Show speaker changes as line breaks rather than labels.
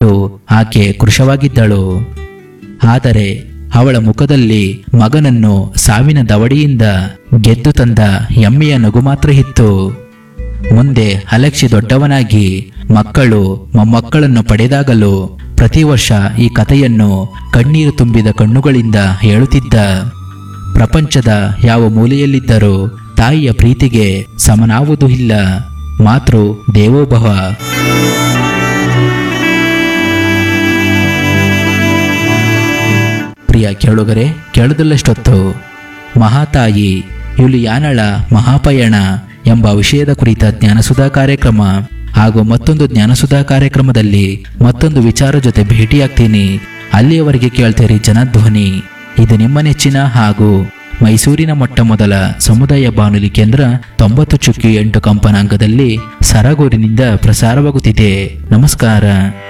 ಅಷ್ಟು ಆಕೆ ಕೃಶವಾಗಿದ್ದಳು ಆದರೆ ಅವಳ ಮುಖದಲ್ಲಿ ಮಗನನ್ನು ಸಾವಿನ ದವಡಿಯಿಂದ ಗೆದ್ದು ತಂದ ಹೆಮ್ಮೆಯ ನಗು ಮಾತ್ರ ಇತ್ತು ಮುಂದೆ ಅಲೆಕ್ಷಿ ದೊಡ್ಡವನಾಗಿ ಮಕ್ಕಳು ಮೊಮ್ಮಕ್ಕಳನ್ನು ಪಡೆದಾಗಲೂ ಪ್ರತಿ ವರ್ಷ ಈ ಕಥೆಯನ್ನು ಕಣ್ಣೀರು ತುಂಬಿದ ಕಣ್ಣುಗಳಿಂದ ಹೇಳುತ್ತಿದ್ದ ಪ್ರಪಂಚದ ಯಾವ ಮೂಲೆಯಲ್ಲಿದ್ದರೂ ತಾಯಿಯ ಪ್ರೀತಿಗೆ ಸಮನಾವುದೂ ಇಲ್ಲ ಮಾತೃ ದೇವೋಭವ ಪ್ರಿಯ ಕೇಳುಗರೆ ಕೇಳದಲ್ಲಷ್ಟೊತ್ತು ಮಹಾತಾಯಿ ಯುಲಿಯಾನಳ ಮಹಾಪಯಣ ಎಂಬ ವಿಷಯದ ಕುರಿತ ಜ್ಞಾನಸುಧಾ ಕಾರ್ಯಕ್ರಮ ಹಾಗೂ ಮತ್ತೊಂದು ಜ್ಞಾನಸುಧಾ ಕಾರ್ಯಕ್ರಮದಲ್ಲಿ ಮತ್ತೊಂದು ವಿಚಾರ ಜೊತೆ ಭೇಟಿಯಾಗ್ತೀನಿ ಅಲ್ಲಿಯವರೆಗೆ ಕೇಳ್ತೀರಿ ಜನಧ್ವನಿ ಇದು ನಿಮ್ಮ ನೆಚ್ಚಿನ ಹಾಗೂ ಮೈಸೂರಿನ ಮೊಟ್ಟ ಮೊದಲ ಸಮುದಾಯ ಬಾನುಲಿ ಕೇಂದ್ರ ತೊಂಬತ್ತು ಚುಕ್ಕಿ ಎಂಟು ಕಂಪನಾಂಕದಲ್ಲಿ ಸರಗೂರಿನಿಂದ ಪ್ರಸಾರವಾಗುತ್ತಿದೆ ನಮಸ್ಕಾರ